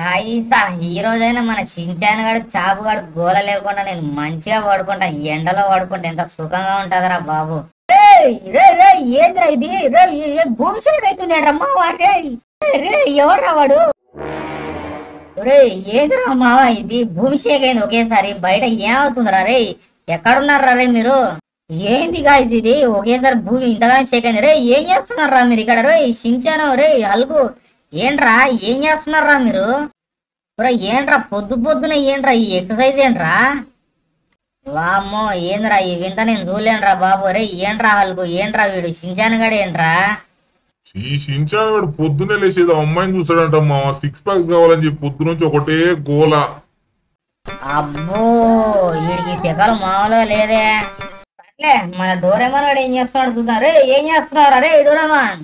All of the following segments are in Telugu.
హాయ్ సా ఈ రోజైనా మన చించాన్ గడు చాపు గడు గోల లేకుండా నేను మంచిగా పడుకుంటా ఎండలో పడుకుంటా ఎంత సుఖంగా ఉంటదిరా బాబు ఏయ్, రే, రే, ఏందిరా ఇది రే, ఏ- ఏ భూమి షేక్ అవుతుంది మావా రే రే ఎవడ్రా వాడు రే ఏందిరా మావా ఇది భూమి షేక్ అయింది ఒకేసారి బయట ఏమవుతుందిరా రే ఎక్కడున్నారా రే మీరు ఏంది గాయస్ ఇది ఒకేసారి భూమి ఇంతగానే షేక్ అయింది రే ఏం చేస్తున్నారా మీరు ఇక్కడ రే షించాను రే హల్కు ఏంట్రా ఏం చేస్తున్నారా మీరు రే ఏంట్రా పొద్దు పొద్దున ఏంట్రా ఈ ఎక్సర్సైజ్ ఏంట్రా వామ్మో ఏంద్రా ఈ వింత నేను చూడలేనురా బాబు రే ఏంట్రా హల్కు ఏంట్రా వీడు షించాను గడు ఏంట్రా ఈ షించాన్ వాడు పొద్దునే లేచేది ఆ అమ్మాయిని చూసాడంట మా సిక్స్ ప్యాక్ కావాలని చెప్పి పొద్దు నుంచి ఒకటే గోల అబ్బో వీడికి శకలు మామూలుగా లేదే సర్లే మన డోరేమాన్ వాడు ఏం చేస్తున్నాడు చూద్దాం రే ఏం చేస్తున్నారా రే డోరేమాన్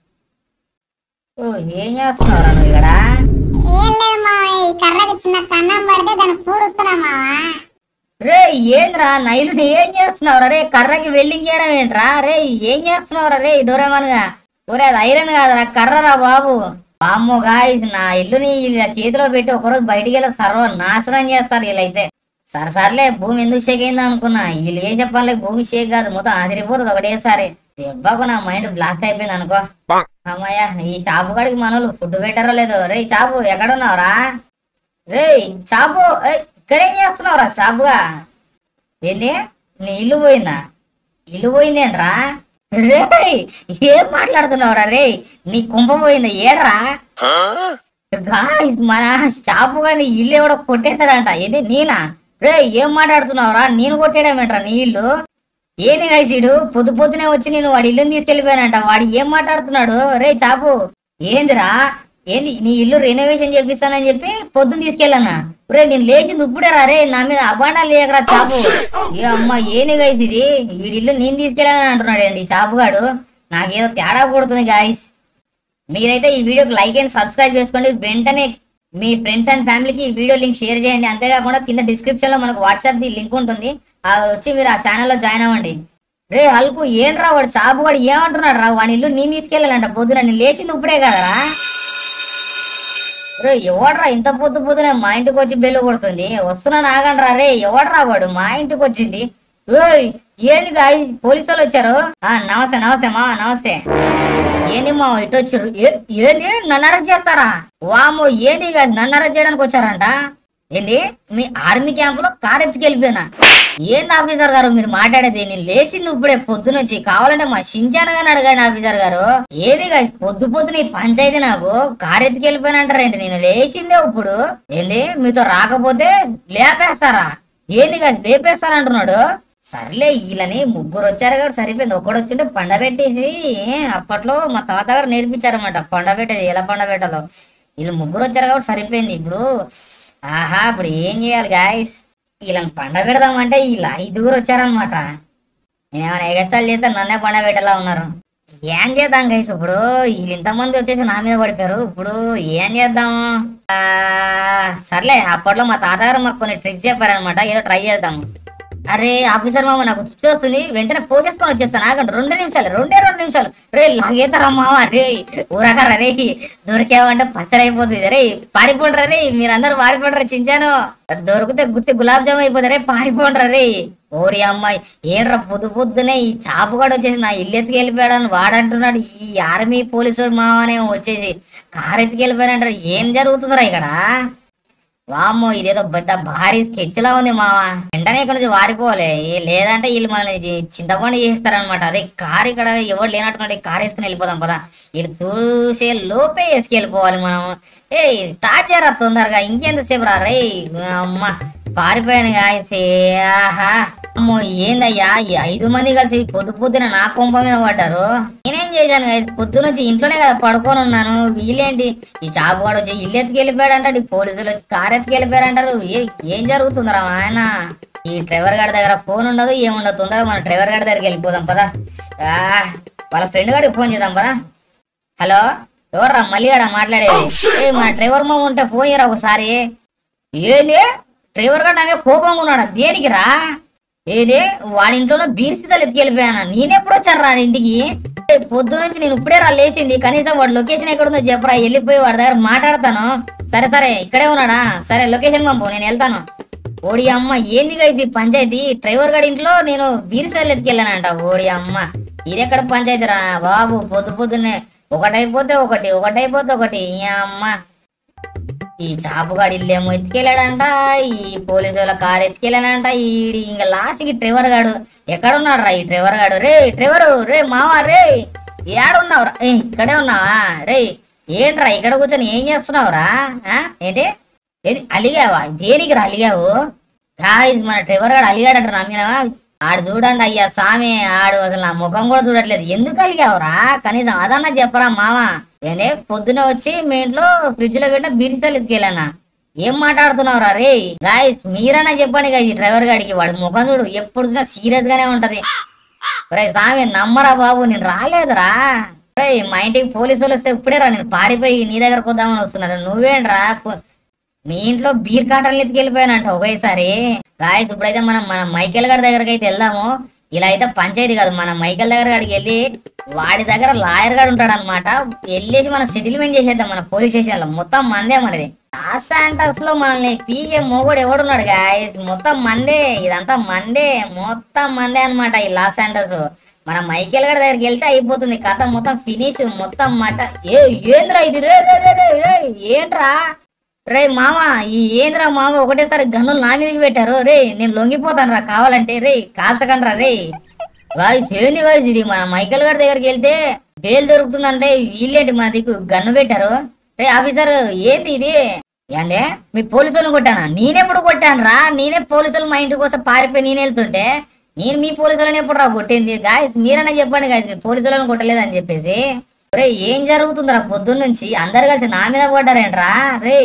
ఓ ఏం చేస్తున్నారా నువ్వు ఇక్కడ ఏం లేదు మావా ఈ కర్రకి చిన్న కన్నం పడితే దాన్ని పూడుస్తున్నా మావా రే ఏంద్రా నైలుని ఏం చేస్తున్నావురా రే కర్రకి వెల్డింగ్ చేయడం ఏంట్రా రే ఏం చేస్తున్నావురా రే డోరేమాన్ గా ఒరే అది ఐరన్ కాదురా కర్రరా బాబు వామ్మో గాయస్ నా ఇల్లుని ఇలా చేతిలో పెట్టి ఒకరోజు బయటికి వెళ్ళి సర్వ నాశనం చేస్తారు వీళ్ళైతే సరే సర్లే భూమి ఎందుకు షేక్ అయింది అనుకున్నా వీళ్ళు ఏ చెప్పాలి భూమి షేక్ కాదు మొత్తం అదిరిపోతుంది ఒకటేసారి దెబ్బకు నా మైండ్ బ్లాస్ట్ అయిపోయింది అనుకో అమ్మయ్య ఈ చాపు కాడికి మనోళ్ళు ఫుడ్ పెట్టారో లేదో రే చాపు ఎక్కడున్నావురా రే చాపు ఏయ్, ఇక్కడేం చేస్తున్నావురా చాపుగా ఏంది నీ ఇల్లు పోయిందా ఇల్లు పోయిందేంట్రా రే ఏం మాట్లాడుతున్నావురా రే నీ కుంప పోయిందా ఏడ్రా గాయ్స్ మన చాపు గాని ఇల్లు ఎవడో కొట్టేశాడంట ఏంది నేనా రే ఏం మాట్లాడుతున్నావురా నేను కొట్టేయడమేంట్రా నీ ఇల్లు ఏంది గాయస్ ఇడు పొద్దు పొద్దునే వచ్చి నేను వాడి ఇల్లుని తీసుకెళ్లిపోయానంట వాడు ఏం మాట్లాడుతున్నాడు రే చాపు ఏందిరా ఏంది నీ ఇల్లు రెనోవేషన్ చేపిస్తానని చెప్పి పొద్దున్న తీసుకెళ్ళానా రే నేను లేచింది ఇప్పుడే రా రే నా మీద అబాండాలు లేకరా చాపు ఏ అమ్మ ఏంది గాయస్ ఇది వీడి ఇల్లు నేను తీసుకెళ్ళానని అంటున్నాడు అండి ఈ చాపుగాడు నాకేదో తేడా కొడుతుంది గాయస్ మీరైతే ఈ వీడియోకి లైక్ అండ్ సబ్స్క్రైబ్ చేసుకోండి వెంటనే మీ ఫ్రెండ్స్ అండ్ ఫ్యామిలీకి ఈ వీడియో లింక్ షేర్ చేయండి అంతేకాకుండా కింద డిస్క్రిప్షన్ లో మనకు వాట్సాప్ ది లింక్ ఉంటుంది అది వచ్చి మీరు ఆ ఛానల్లో జాయిన్ అవ్వండి రే హల్కు ఏంట్రా వాడు చాపు వాడు ఏమంటున్నాడు రా వాడి ఇల్లు నేను తీసుకెళ్ళాలంట పొద్దున నేను లేచింది ఇప్పుడే కదరా రే ఎవడ్రా ఇంత పొద్దు పొద్దునే మా ఇంటికి వచ్చి బెల్లు కొడుతుంది వస్తున్నాను ఆగండ్రా రే ఎవడ్రా వాడు మా ఇంటికి వచ్చింది ఏయ్ ఏంది గాయ పోలీసు వాళ్ళు వచ్చారు ఆ నమస్తే నమస్తే మా నమస్తే ఏంది మా ఇటు వచ్చారు ఏ- ఏంది నన్ను అరెస్ట్ చేస్తారా వామో ఏంది కాదు నన్ను అరెస్ట్ చేయడానికి వచ్చారంట ఏంది మీ ఆర్మీ క్యాంపులో కార్ ఎత్తుకెళ్ళిపోయినా ఏంది ఆఫీసర్ గారు మీరు మాట్లాడేది నేను లేచింది ఇప్పుడే పొద్దునొచ్చి కావాలంటే మా షించాన్ గాని అడగండి ఆఫీసర్ గారు ఏది కాదు పొద్దు పొద్దున ఈ పంచాయతీ నాకు కార్ ఎత్తుకెళ్ళిపోయినంటారేంటి నేను లేచిందే ఇప్పుడు ఏంది మీతో రాకపోతే లేపేస్తారా ఏంది కాదు లేపేస్తారంటున్నాడు సర్లే వీళ్ళని ముగ్గురు వచ్చారు కాబట్టి సరిపోయింది ఒకడు వచ్చింటే పండబెట్టేసి అప్పట్లో మా తాతగారు నేర్పించారన్నమాట పండబెట్టేది ఎలా పండబెట్టాలో వీళ్ళు ముగ్గురు వచ్చారు కాబట్టి సరిపోయింది ఇప్పుడు ఆహా ఇప్పుడు ఏం చేయాలి గాయస్ వీళ్ళని పండబెడదామంటే వీళ్ళు ఐదుగురు వచ్చారనమాట నేనేమైనా ఎగస్టాలు చేస్తే నన్నే పండబెట్టేలా ఉన్నారు ఏం చేద్దాం గైస్ ఇప్పుడు వీళ్ళు ఇంతమంది వచ్చేసి నా మీద పడిపోయారు ఇప్పుడు ఏం చేద్దాము ఆ, సర్లే అప్పట్లో మా తాతగారు మాకు కొన్ని ట్రిక్స్ చెప్పారనమాట ఏదో ట్రై చేద్దాం అరే ఆఫీసర్ మామ నాకు చుట్టూ వస్తుంది వెంటనే పోసేసుకొని వచ్చేస్తాను ఆగండి రెండు నిమిషాలు రెండే రెండు నిమిషాలు రే లాగేతారా మామ రే ఊరకరా రే దొరికావంటే పచ్చడైపోతుంది రే పారిపోండ్రా రే మీరందరూ పారిపోండ్రా చించాను దొరికితే గుత్తి గులాబ్ జామ్ అయిపోతుంది రే పారిపోండ్రా రే ఓరి అమ్మాయి ఏంట్రా పొద్దు పొద్దునే ఈ చాపుగాడు వచ్చేసి నా ఇల్లు ఎత్తుకెళ్ళిపోయాడని వాడంటున్నాడు ఈ ఆర్మీ పోలీసు మామనే వచ్చేసి కారు ఎత్తుకెళ్ళిపోయాడంటారు ఏం జరుగుతుందిరా ఇక్కడ వామ్మో ఇదేదో పెద్ద భారీ స్కెచ్ లా ఉంది మావా వెంటనే ఇక్కడ నుంచి వారిపోవాలి ఏ- లేదంటే వీళ్ళు మనల్ని చి- చింతపండు చేస్తారనమాట అదే కార్ ఇక్కడ ఎవరు లేనట్టున్నాడు కార్ వేసుకుని వెళ్ళిపోదాం పదా వీళ్ళు చూసే లోపే వేసుకెళ్ళిపోవాలి మనం ఏ స్టార్ట్ చేయరా తొందరగా ఇంకెంతసేపు రా రే అమ్మ పారిపోయాను గాయసే ఆహా అమ్మో ఏందయ్యా ఈ ఐదు మంది కలిసి పొద్దు పొద్దున నా కొంప మీద పడ్డారు నేనేం చేశాను guys? పొద్దున వచ్చి ఇంట్లోనే కదా పడుకొని ఉన్నాను వీళ్ళేంటి ఈ చాపు వాడు వచ్చి ఇల్లు ఎత్తుకెళ్ళిపోయాడు అంటాడు ఈ పోలీసులు వచ్చి కార్ ఎత్తుకెళ్ళిపోయారు అంటారు ఏ- ఏం జరుగుతుందిరా ఆయన ఈ డ్రైవర్ గారి దగ్గర ఫోన్ ఉండదు ఏముండదు తొందరగా మన డ్రైవర్ గారి దగ్గరికి వెళ్ళిపోదాం పదా ఆ, వాళ్ళ ఫ్రెండ్ గారికి ఫోన్ చేద్దాం పదా హలో ఎవర్రా మళ్ళీ ఆడ మాట్లాడేది ఏ మన డ్రైవర్ మా ఉంటే ఫోన్ చేయరా ఒకసారి ఏంది డ్రైవర్ గారు నా మీద కోపంగా ఉన్నాడా దేనికి రా ఏదే వాడి ఇంట్లో బీర్ సీసాలు ఎత్తుకెళ్ళిపోయానా నేనెప్పుడు వచ్చాను రా ఇంటికి ఏ, పొద్దు నుంచి నేను ఇప్పుడే రా లేచింది కనీసం వాడి లొకేషన్ ఎక్కడుందో చెప్పరా వెళ్ళిపోయి వాడి దగ్గర మాట్లాడతాను సరే సరే ఇక్కడే ఉన్నాడా సరే లొకేషన్ పంపు నేను వెళ్తాను ఓడి అమ్మ ఏంది గైస్ ఈ పంచాయతీ డ్రైవర్ గారి ఇంట్లో నేను బీర్ సీసాలు ఎత్తుకెళ్ళానంట ఓడి అమ్మ ఇదెక్కడ పంచాయతీ రా బాబు పొద్దు పొద్దున్నే ఒకటైపోతే ఒకటి ఒకటైపోతే ఒకటి ఈ అమ్మ ఈ చాపుగాడు ఇల్లేమో ఎత్తుకెళ్ళాడంట ఈ పోలీసు వాళ్ళ కారు ఎత్తుకెళ్ళాడంట ఈ ఇంకా లాస్ట్ కి డ్రైవర్ గాడు ఎక్కడ ఉన్నాడు రా ఈ డ్రైవర్ గాడు రే డ్రైవర్ రే మావా రే ఏడున్నావు రా ఏ, ఇక్కడే ఉన్నావా రే ఏంట్రా ఇక్కడ కూర్చొని ఏం చేస్తున్నావురా ఆ? ఏంటి ఏది అలిగావా దేనికి రా అలిగావు గాయ్స్ మన డ్రైవర్ గాడు అలిగాడంట నమ్మినావా ఆడు చూడండి అయ్యా సామి ఆడు అసలు నా ముఖం కూడా చూడట్లేదు ఎందుకు అలిగావురా కనీసం అదన్నా చెప్పరా మామ ఏందే పొద్దున వచ్చి మీ ఇంట్లో ఫ్రిడ్జ్ లో పెట్టిన బీరిసాలు ఎత్తుకెళ్ళానా ఏం మాట్లాడుతున్నావురా రే గాయస్ మీరన్నా చెప్పండి గాయస్ ఈ డ్రైవర్ గాడికి వాడి ముఖం చూడు ఎప్పుడు చూసినా సీరియస్ గానే ఉంటది రే సామి నమ్మరా బాబు నేను రాలేదురా రే మా ఇంటికి పోలీసు వాళ్ళు వస్తే ఇప్పుడే రా నేను పారిపోయి నీ దగ్గరకు వద్దామని వస్తున్నారు నువ్వేంట్రా పో- మీ ఇంట్లో బీర్ కాటన్లు ఎత్తుకెళ్ళిపోయానంట ఒకేసారి గాయస్ ఇప్పుడైతే మనం మన మైకేల్ గారి దగ్గరికి అయితే వెళ్దాము ఇలా అయితే పంచాయతీ కాదు మన మైకేల్ దగ్గర గారికి వెళ్ళి వాడి దగ్గర లాయర్ గారు ఉంటాడు అనమాట వెళ్ళేసి మనం సెటిల్మెంట్ చేసేద్దాం మన పోలీస్ స్టేషన్ లో మొత్తం మందే మనది లాస్ శాంటర్స్ లో మనల్ని పీకే మొగోడు ఎవడున్నాడు గాయస్ మొత్తం మందే ఇదంతా మందే మొత్తం మందే అన్నమాట ఈ లాస్ శాంటర్స్ మన మైకేల్ గారి దగ్గరికి వెళ్తే అయిపోతుంది కథ మొత్తం ఫినిష్ మొత్తం మాట ఏ ఏంద్రా ఇది రే రే రే రే రే ఏంట్రా రే మామ ఈ ఏంద్రా మామ ఒకటేసారి గన్నులు నా మీదకి పెట్టారు రే నేను లొంగిపోతాను రా కావాలంటే రే కాల్చకండి రా రే గాయస్ ఏంది గాయస్ ఇది మన మైకల్ గారి దగ్గరికి వెళ్తే బెయిల్ దొరుకుతుందంటే వీళ్ళేంటి మన దిక్కు గన్ను పెట్టారు రే ఆఫీసర్ ఏంది ఇది ఏందే మీ పోలీసులను కొట్టానా నేనెప్పుడు కొట్టాను రా నేనే పోలీసులు మా ఇంటి కోసం పారిపోయి నేను వెళ్తుంటే నేను మీ పోలీసులను ఎప్పుడు రా కొట్టింది గాయస్ మీరన్నా చెప్పండి గాయస్ పోలీసులను కొట్టలేదని చెప్పేసి రే ఏం జరుగుతుందిరా పొద్దున్న నుంచి అందరు కలిసి నా మీద పడ్డారేంట్రా రే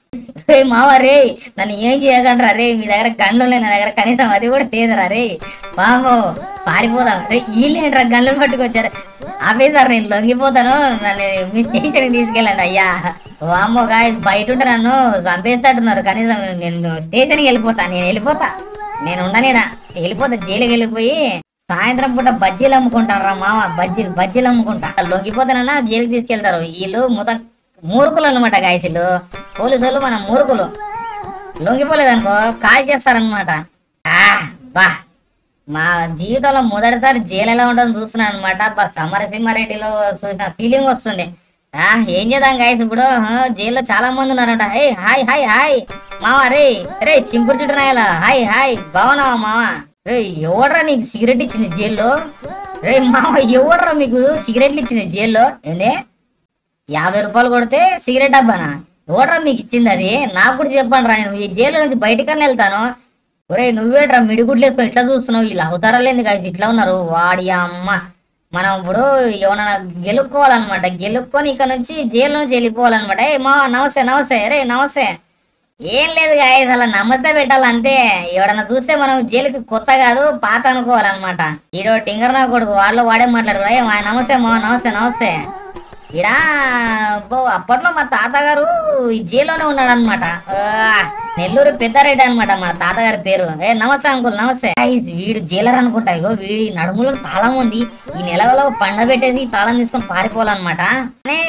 రే మావా రే నన్ను ఏం చేయకండ్రా రే మీ దగ్గర గండ్లు ఉన్నాయి నా దగ్గర కనీసం అది కూడా లేదురా రే మామో పారిపోదాం రే వీళ్ళేంట్రా గండ్లు పట్టుకొచ్చారు ఆఫీసర్ నేను లొంగిపోతాను నన్ను మీ స్టేషన్ తీసుకెళ్ళండి అయ్యా వామ్మో గాయ బయట ఉంటే నన్ను చంపేస్తాట్టున్నారు కనీసం నేను స్టేషన్కి వెళ్ళిపోతా నేను వెళ్ళిపోతా నేను ఉండనేనా వెళ్ళిపోతా జైలుకి వెళ్ళిపోయి సాయంత్రం పూట బజ్జీలు అమ్ముకుంటాను రా మామ బజ్జీలు బజ్జీలు అమ్ముకుంటా లొంగిపోతానన్నా జైలుకి తీసుకెళ్తారు వీళ్ళు మొత్తం మూర్ఖులు అనమాట గాయసులు పోలీసు వాళ్ళు మన మూర్ఖులు లొంగిపోలేదనుకో కాల్ చేస్తారనమాట బా మా జీవితంలో మొదటిసారి జైలు ఎలా ఉంటుందో చూస్తున్నాను అనమాట బా సమరసింహారెడ్డిలో చూసిన ఫీలింగ్ వస్తుంది ఆ ఏం చేద్దాం గాయస్ ఇప్పుడు ఆ, జైల్లో చాలా మంది ఉన్నారంట హే హాయ్ హాయ్ హాయ్ మావా రే రే చింపురు చుట్టూ నాయలా హాయ్ హాయ్ బాగున్నావా మావా రే ఎవడ్రా నీకు సిగరెట్ ఇచ్చింది జైల్లో రే మావ ఎవడ్రా మీకు సిగరెట్లు ఇచ్చింది జైల్లో ఏందే యాభై రూపాయలు కొడితే సిగరెట్ డబ్బానా ఎవడ్రా మీకు ఇచ్చింది అది నాకు కూడా చెప్పండి రా నేను ఈ జైలు నుంచి బయటకన్నా వెళ్తాను ఒరే నువ్వేట్రా మిడిగుడ్లు వేసుకొని ఇట్లా చూస్తున్నావు వీళ్ళు అవతారాలేంది కాదు ఇట్లా ఉన్నారు వాడి అమ్మ మనం ఇప్పుడు ఏమన్నా గెలుక్కోవాలన్నమాట గెలుక్కొని ఇక్కడ నుంచి జైలు నుంచి వెళ్ళిపోవాలన్నమాట ఏ మా నమస్తే నమస్తే రే నమస్తే ఏం లేదు గాయస్ అలా నమస్తే పెట్టాలంతే ఎవడన్నా చూస్తే మనం జైలుకి కొత్త కాదు పాత అనుకోవాలన్నమాట ఈడో టింగర్ నా కొడుకు వాళ్ళు వాడే మాట్లాడు "ఏ మా నమస్తే మా నమస్తే నమస్తే ఇడా బో అప్పట్లో మా తాతగారు ఈ జైల్లోనే ఉన్నాడు అనమాట నెల్లూరు పెద్దారెడ్డి అనమాట మా తాతగారి పేరు ఏ నమస్తే అంకుల్ నమస్తే Guys, వీడు జైలర్ అనుకుంటా ఇగో వీడి నడుములో తాళం ఉంది ఈ నెలలో పండ పెట్టేసి ఈ తాళం తీసుకొని పారిపోవాలన్నమాట కానీ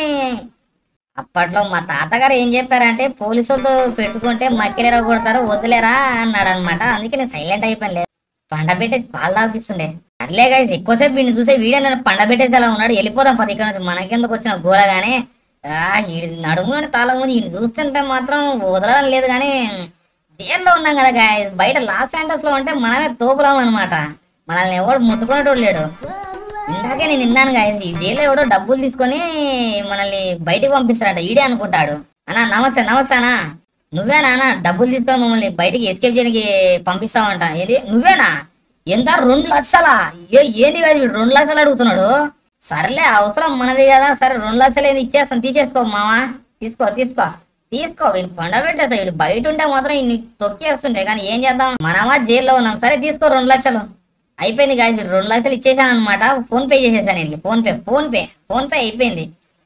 అప్పట్లో మా తాతగారు ఏం చెప్పారంటే పోలీసులతో పెట్టుకుంటే మక్కిలేరా కొడతారు వదిలేరా అన్నాడు అనమాట అందుకే నేను సైలెంట్ అయిపోయాను పండ పెట్టేసి పాలు తాపిస్తుండే అట్లే గైస్ ఎక్కువసేపు వీడిని చూసే వీడియో నన్ను పండ పెట్టేసి అలా ఉన్నాడు వెళ్ళిపోదాం పది ఇక్కడ నుంచి మనకెందుకు వచ్చిన గోలగానే ఆ ఈ నడుము తాళం ఉంది ఈయన చూస్తుంటే మాత్రం వదలడం లేదు కానీ జైల్లో ఉన్నాం కదా గాయస్ బయట లాస్ ఏంజల్స్ లో ఉంటే మనమే తోపులాం అనమాట మనల్ని ఎవడు ముట్టుకునేటోడు లేడు ఇందాకే నేను విన్నాను గాయస్ ఈ జైల్లో ఎవడో డబ్బులు తీసుకొని మనల్ని బయటికి పంపిస్తారట ఈడే అనుకుంటాడు అన్నా నమస్తే నమస్తే అన్నా నువ్వేనా అన్న డబ్బులు తీసుకొని మమ్మల్ని బయటికి ఎస్కేప్ చేయడానికి పంపిస్తావంట ఏది నువ్వేనా ఎంత రెండు లక్షలా ఏ ఏంది కాదు వీడు రెండు లక్షలు అడుగుతున్నాడు సర్లే అవసరం మనది కదా సరే రెండు లక్షలు ఏంది ఇచ్చేస్తాను తీసేసుకో మావా తీసుకో తీసుకో తీసుకో వీళ్ళు పండ పెట్టేస్తా వీడు బయట ఉంటే మాత్రం ఇన్ని తొక్కేస్తుంటే కానీ ఏం చేద్దాం మనమా జైల్లో ఉన్నాం సరే తీసుకో రెండు లక్షలు అయిపోయింది కాదు వీడు రెండు లక్షలు ఇచ్చేసాను అనమాట ఫోన్ పే చేసేసాను నేను PhonePe PhonePe PhonePe అయిపోయింది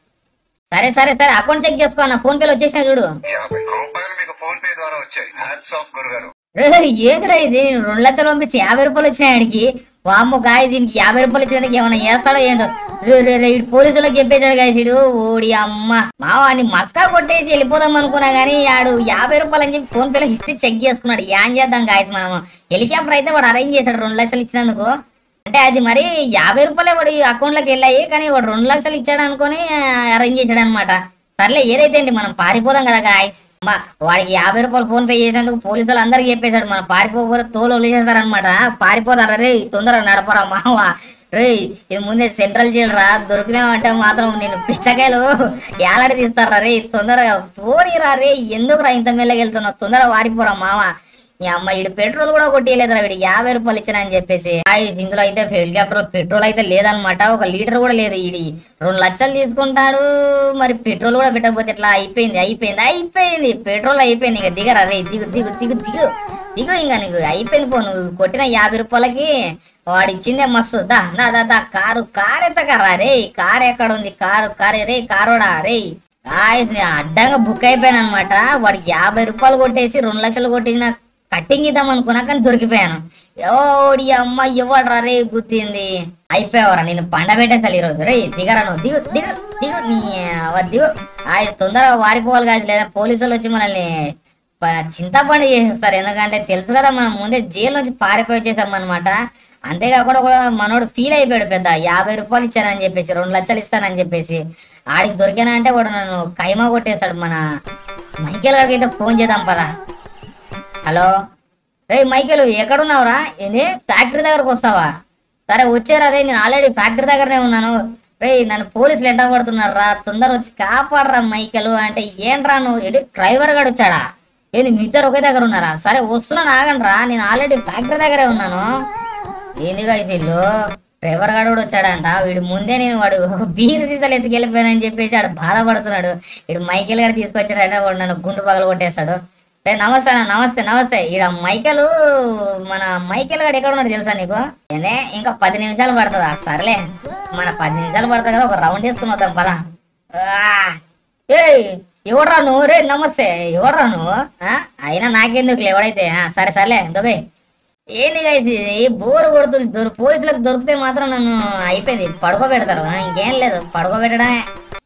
సరే సరే సరే అకౌంట్ చెక్ చేసుకో అన్న ఫోన్ పేలో వచ్చేసినా చూడు యాభై రూపాయలు మీకు ఫోన్ పే ద్వారా వచ్చాయి హ్యాట్స్ ఆఫ్ గురుగారు రే ఏదిరా ఇది రెండు లక్షలు పంపిస్తే యాభై రూపాయలు వచ్చినాయి ఆడికి వామ్మ గాయ దీనికి యాభై రూపాయలు ఇచ్చినందుకు ఏమైనా చేస్తాడో ఏంటో రే రే రే ఇటు పోలీసులకు చెప్పేశాడు గాయ సీడు ఓడి అమ్మ మావాడిని మస్కా కొట్టేసి వెళ్ళిపోదాం అనుకున్నా గానీ ఆడు యాభై రూపాయలు అని చెప్పి ఫోన్ పేలో హిస్టరీ చెక్ చేసుకున్నాడు ఏం చేద్దాం గాయస్ మనము హెలికాప్టర్ అయితే వాడు అరేంజ్ చేశాడు రెండు లక్షలు ఇచ్చినందుకు అంటే అది మరి యాభై రూపాయలే వాడి అకౌంట్లోకి వెళ్ళాయి కానీ వాడు రెండు లక్షలు ఇచ్చాడు అనుకొని అరేంజ్ చేశాడు అనమాట సర్లే ఏదైతే అండి మనం పారిపోదాం కదా గాయస్ అమ్మా వాడికి యాభై రూపాయలు ఫోన్ పే చేసినందుకు పోలీసులు అందరికి చెప్పేశాడు మనం పారిపోకపోతే తోలు వదిలేసేస్తారనమాట పారిపోతారా రే తొందరగా నడపరా మావ రే ఇది ముందే సెంట్రల్ జైలు రా దొరికినామంటే మాత్రం నేను పిచ్చకాయలు ఏలాడి తీస్తారా రే తొందరగా పోనీరా రే ఎందుకు రా ఇంత మెల్లగా వెళ్తున్నావు తొందరగా వారిపోరా మావ ఈ అమ్మ ఈడు పెట్రోల్ కూడా కొట్టియలేదురా వీడు యాభై రూపాయలు ఇచ్చిన అని చెప్పేసి ఆ, ఇందులో అయితే హెలికాప్టర్ పెట్రోల్ అయితే లేదనమాట ఒక లీటర్ కూడా లేదు ఈడి రెండు లక్షలు తీసుకుంటాడు మరి పెట్రోల్ కూడా పెట్టకపోతే ఎట్లా అయిపోయింది అయిపోయింది అయిపోయింది పెట్రోల్ అయిపోయింది ఇక దిగరా రే దిగు దిగు దిగు దిగు దిగు ఇంకా నీకు అయిపోయింది పో నువ్వు కొట్టిన యాభై రూపాయలకి వాడు ఇచ్చిందే మస్తు దా దా దా దా కారు కారు ఎత్తకరా రే కారు ఎక్కడ ఉంది కారు కారు రే కారోడా రే గాయస్ నేను అడ్డంగా బుక్ అయిపోయాను అనమాట వాడికి యాభై రూపాయలు కొట్టేసి రెండు లక్షలు కొట్టేసిన కట్టింగ్ ఇద్దాం అనుకున్నా కానీ దొరికిపోయాను ఎవడి అమ్మ ఎవడ్రా రే గుద్దింది అయిపోయావరా నేను పండబెట్టేసాలి ఈరోజు రే దిగరా నువ్వు దిగు దిగు దిగు నీ అవ్వ దిగు ఆ తొందరగా వారిపోవాలి కాదు లేదా పోలీసులు వచ్చి మనల్ని ప- చింతపండు చేసేస్తారు ఎందుకంటే తెలుసు కదా మనం ముందే జైలు నుంచి పారిపోయి వచ్చేసాం అనమాట అంతేకాకుండా కూడా మనోడు ఫీల్ అయిపోయాడు పెద్ద యాభై రూపాయలు ఇచ్చానని చెప్పేసి రెండు లక్షలు ఇస్తానని చెప్పేసి ఆడికి దొరికానంటే వాడు నన్ను కైమా కొట్టేస్తాడు మన మైకేల్ గారికి అయితే ఫోన్ చేద్దాం పదా హలో రే మైకేల్ ఎక్కడున్నావురా ఏంది ఫ్యాక్టరీ దగ్గరకు వస్తావా సరే వచ్చారా రే నేను ఆల్రెడీ ఫ్యాక్టరీ దగ్గరనే ఉన్నాను రే నన్ను పోలీసులు ఎంట పడుతున్నారు రా తొందర వచ్చి కాపాడరా మైకేలు అంటే ఏంట్రా నువ్వు ఏంటి డ్రైవర్ గాడు వచ్చాడా ఏంది మీ ఇద్దరు ఒకే దగ్గర ఉన్నారా సరే వస్తున్నాను ఆగండి రా నేను ఆల్రెడీ ఫ్యాక్టరీ దగ్గరే ఉన్నాను ఏందిగా ఇల్లు డ్రైవర్ గాడు కూడా వచ్చాడంట వీడు ముందే నేను వాడు బీర్ సీసాలు ఎత్తుకెళ్ళిపోయానని చెప్పేసి ఆడు బాధపడుతున్నాడు వీడు మైకేల్ గారు తీసుకొచ్చాడంటే వాడు నన్ను గుండు పగల కొట్టేస్తాడు రే నమస్తే అన్న నమస్తే నమస్తే ఈడ మైకేలు మన మైకేల్ గారు ఎక్కడ ఉన్నాడు తెలుసా నీకు ఏందే ఇంకా పది నిమిషాలు పడుతుందా సర్లే మన పది నిమిషాలు పడుతుంది కదా ఒక రౌండ్ వేసుకుని వద్దాం పదా ఏయ్ ఎవడ్రా నువ్వు రే నమస్తే ఎవడ్రా నువ్వు ఆ? అయినా నాకెందుకు ఎవడైతే ఆ, సరే సర్లే దుబే ఏంది గైస్ ఇది బోరు కొడుతుంది దొరి పోలీసులకు దొరికితే మాత్రం నన్ను అయిపోయింది పడుకోబెడతారు ఆ, ఇంకేం లేదు పడుకోబెట్టడమే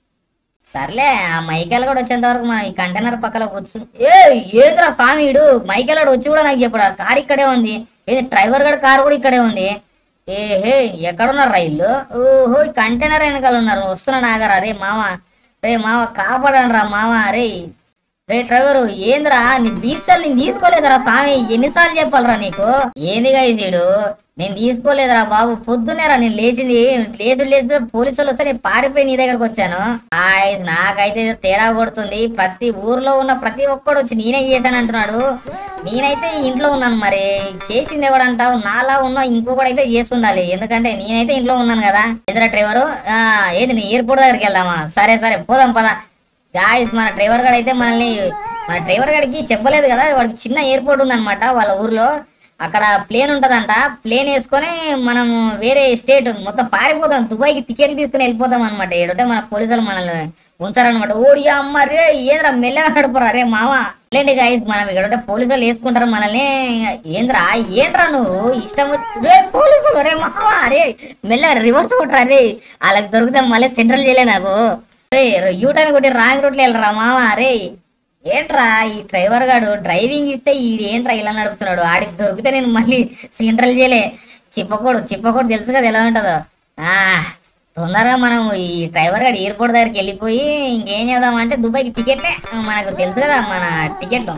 సర్లే ఆ మైకేల్ కూడా వచ్చేంత వరకు మనం ఈ కంటైనర్ పక్కన కూర్చుని ఏ ఏంద్రా స్వామిడు మైకేల్ కూడా వచ్చి కూడా నాకు చెప్పాడు కార్ ఇక్కడే ఉంది ఏది డ్రైవర్ గడ కార్ కూడా ఇక్కడే ఉంది ఏ హే ఎక్కడున్నారు రైళ్ళు ఓహో ఈ కంటైనర్ వెనకాల ఉన్నారు వస్తున్నాడు ఆగరా రే మామ రే మామ కాపాడండి రా మామ రే రే డ్రైవరు ఏందిరా నీ బీసాలు నేను తీసుకోలేదురా స్వామి ఎన్నిసార్లు చెప్పాలరా నీకు ఏందిగా ఈసీడు నేను తీసుకోలేదురా బాబు పొద్దునేరా నేను లేచింది లేచు లేచి పోలీసులు వస్తే నేను పారిపోయి నీ దగ్గరకు వచ్చాను ఆయ్ నాకైతే ఏదో తేడా కొడుతుంది ప్రతి ఊర్లో ఉన్న ప్రతి ఒక్కడు వచ్చి నేనే చేశాను అంటున్నాడు నేనైతే ఇంట్లో ఉన్నాను మరి చేసింది ఎవడంటావు నాలా ఉన్నా ఇంకొకటి అయితే చేసి ఉండాలి ఎందుకంటే నేనైతే ఇంట్లో ఉన్నాను కదా ఎదురా డ్రైవరు ఆ, ఏది నీ ఎయిర్పోర్ట్ దగ్గరికి వెళ్దామా సరే సరే పోదాం పదా గాయస్ మన డ్రైవర్ గారు అయితే మనల్ని మన డ్రైవర్ గారికి చెప్పలేదు కదా వాడికి చిన్న ఎయిర్పోర్ట్ ఉందన్నమాట వాళ్ళ ఊర్లో అక్కడ ప్లేన్ ఉంటదంట ప్లేన్ వేసుకొని మనం వేరే స్టేట్ మొత్తం పారిపోతాం దుబాయ్కి టికెట్లు తీసుకుని వెళ్ళిపోతాం అనమాట ఏడంటే మన పోలీసులు మనల్ని ఉంచారనమాట ఓడి అమ్మ రే ఏంద్రా మెల్లగా నడుపురా రే మామ లేండి గాయస్ మనం ఇక్కడ పోలీసులు వేసుకుంటారు మనల్ని ఏంద్రా ఏంట్రా నువ్వు ఇష్టం వచ్చి- రే పోలీసులు రే మామ రే మెల్లగా రివర్స్ కొట్టరా రే వాళ్ళకి దొరికితే మళ్ళీ సెంట్రల్ చేయలే నాకు రే యూటర్న్ కొట్టి రాంగ్ రూట్లో వెళ్ళరా మామ రే ఏంట్రా ఈ డ్రైవర్ గాడు డ్రైవింగ్ ఇస్తే ఈ ఏంట్రా ఇలా నడుపుతున్నాడు ఆడికి దొరికితే నేను మళ్ళీ సెంట్రల్ చేయలే చిప్పకూడు చిప్పకూడు తెలుసు కదా ఎలా ఉంటుందో ఆ తొందరగా మనం ఈ డ్రైవర్ గాడు ఎయిర్పోర్ట్ దగ్గరికి వెళ్ళిపోయి ఇంకేం చేద్దామంటే దుబాయ్కి టికెట్లే మనకు తెలుసు కదా మన టికెట్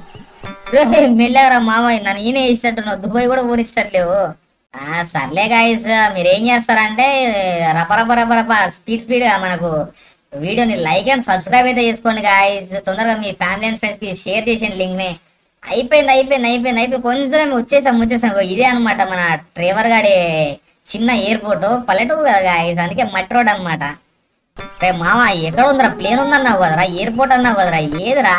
రే మెల్లగరా మామయ్య నన్ను ఈయన ఇష్టట్టున్నావు దుబాయ్ కూడా పోనిస్తట్లేవు ఆ సర్లే గాయస్ మీరు ఏం చేస్తారంటే రప రప రప రప స్పీడ్ స్పీడ్ గా మనకు వీడియోని లైక్ అండ్ సబ్స్క్రైబ్ అయితే చేసుకోండి గాయస్ తొందరగా మీ ఫ్యామిలీ అండ్ ఫ్రెండ్స్ కి షేర్ చేసిన లింక్ ని అయిపోయింది అయిపోయింది అయిపోయింది అయిపోయి కొంచెం వచ్చేసాం వచ్చేసాం ఇగో ఇదే అనమాట మన డ్రైవర్ గాడి చిన్న ఎయిర్పోర్ట్ పల్లెటూరు కదా గాయస్ అందుకే మట్టి రోడ్ అనమాట రే మామ ఎక్కడ ఉందిరా ప్లేన్ ఉందన్నావు కదరా ఎయిర్పోర్ట్ అన్నావు కదరా ఏదిరా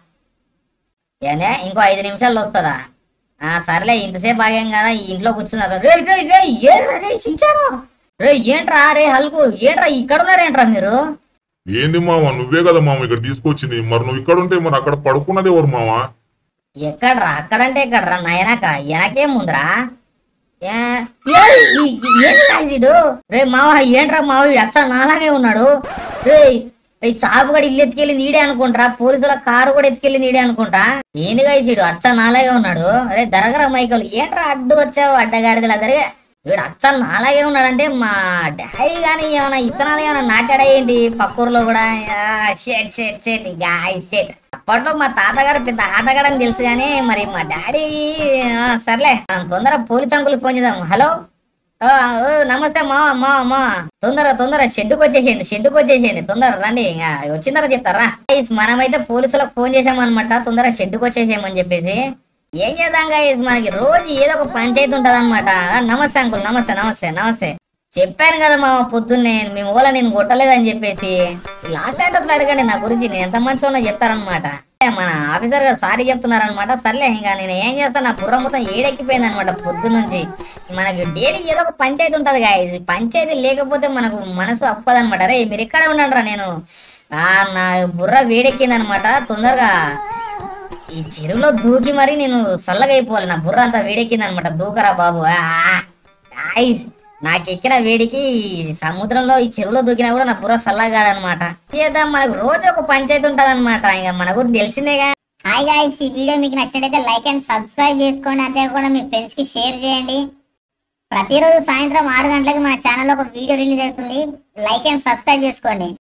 ఏందే ఇంకో ఐదు నిమిషాల్లో వస్తుందా ఆ సర్లే ఇంతసేపు ఆగాం కదా ఈ ఇంట్లో కూర్చున్నా రే రే రే ఏంట్రా రే చించారు రే ఏంట్రా రే హల్కు ఏంట్రా ఇక్కడ ఉన్నారేంట్రా మీరు ఏంది మామ నువ్వే కదా మామ ఇక్కడ తీసుకొచ్చింది మరి నువ్వు ఇక్కడ ఉంటే మరి అక్కడ పడుకున్నది ఎవరు మామ ఎక్కడ్రా అక్కడంటే ఎక్కడ్రా నయనక వెనకేముందిరా ఏ, ఏయ్, ఈ- ఈ- ఏంటి రాజీడు రే మావ ఏంట్రా మావ వీడు అచ్చ నాలాగే ఉన్నాడు రే ఈ చాపు కూడా ఇల్లు ఎత్తుకెళ్ళి నీడే అనుకుంటా పోలీసుల కారు కూడా ఎత్తుకెళ్ళి నీడే అనుకుంటా ఏందిగా ఈడు అచ్చ నాలాగే ఉన్నాడు అరే దరగరా మైకల్ ఏంట్రా అడ్డు వచ్చావు అడ్డగాడిదలా జరిగే వీడు అచ్చ నాలాగే ఉన్నాడంటే మా డాడీ కానీ ఏమైనా ఇత్తనాలు ఏమైనా నాటాడా ఏంటి పక్కూరులో కూడా షేట్ షేట్ షేట్ గాయ షేట్ అప్పట్లో మా తాతగారు పెద్ద ఆటగాడని తెలుసు కానీ మరి మా డాడీ ఆ, సర్లే మనం తొందర పోలీస్ అంకుల్ ఫోన్ చేద్దాం హలో ఆ, ఓ, నమస్తే మా మా మా తొందర తొందర షెడ్డుకి వచ్చేసేయండి షెడ్డుకి వచ్చేసేయండి తొందర రండి ఇంకా వచ్చిన తర్వాత చెప్తారా గైస్ మనమైతే పోలీసులకు ఫోన్ చేసామన్నమాట తొందర షెడ్డుకి వచ్చేసేయమని చెప్పేసి ఏం చేద్దాం గైస్ మనకి రోజు ఏదో ఒక పంచాయతీ ఉంటది అనమాట నమస్తే అంకుల్ నమస్తే నమస్తే నమస్తే చెప్పాను కదా మా పొద్దున్నే మేము ఓలా నేను కొట్టలేదని చెప్పేసి లాస్ట్ అడ్రస్ అడగండి నా గురించి నేను ఎంత మంచి ఉన్నా చెప్తారనమాట మన ఆఫీసర్ గారు సారీ చెప్తున్నారనమాట సర్లే ఇంకా నేను ఏం చేస్తాను నా బుర్ర మొత్తం ఏడెక్కిపోయింది అనమాట పొద్దున్నుంచి మనకి డైలీ ఏదో ఒక పంచాయతీ ఉంటది గాయస్ పంచాయతీ లేకపోతే మనకు మనసు అప్పదనమాట రే మీరు ఇక్కడే ఉండండి నేను ఆ నా బుర్ర వేడెక్కింది అనమాట తొందరగా ఈ చెరువులో దూకి మరి నేను చల్లగా అయిపోవాలి నా బుర్ర అంతా వేడెక్కింది అనమాట దూకరా బాబు ఆ, ఆయిస్. నాకు ఎక్కిన వేడికి ఈ సముద్రంలో ఈ చెరువులో దూకినా కూడా నా బుర్ర చల్లగా కాదనమాట చేద్దాం మనకు రోజు ఒక పంచాయతీ ఉంటది అనమాట ఇంకా మన గురించి తెలిసిందేగా హాయ్ గాయ్స్ ఈ వీడియో మీకు నచ్చినట్లయితే లైక్ అండ్ సబ్స్క్రైబ్ చేసుకోండి అంతేకాకుండా మీ ఫ్రెండ్స్ కి షేర్ చేయండి ప్రతిరోజు సాయంత్రం ఆరు గంటలకు మన ఛానల్లో ఒక వీడియో రిలీజ్ అవుతుంది లైక్ అండ్ సబ్స్క్రైబ్ చేసుకోండి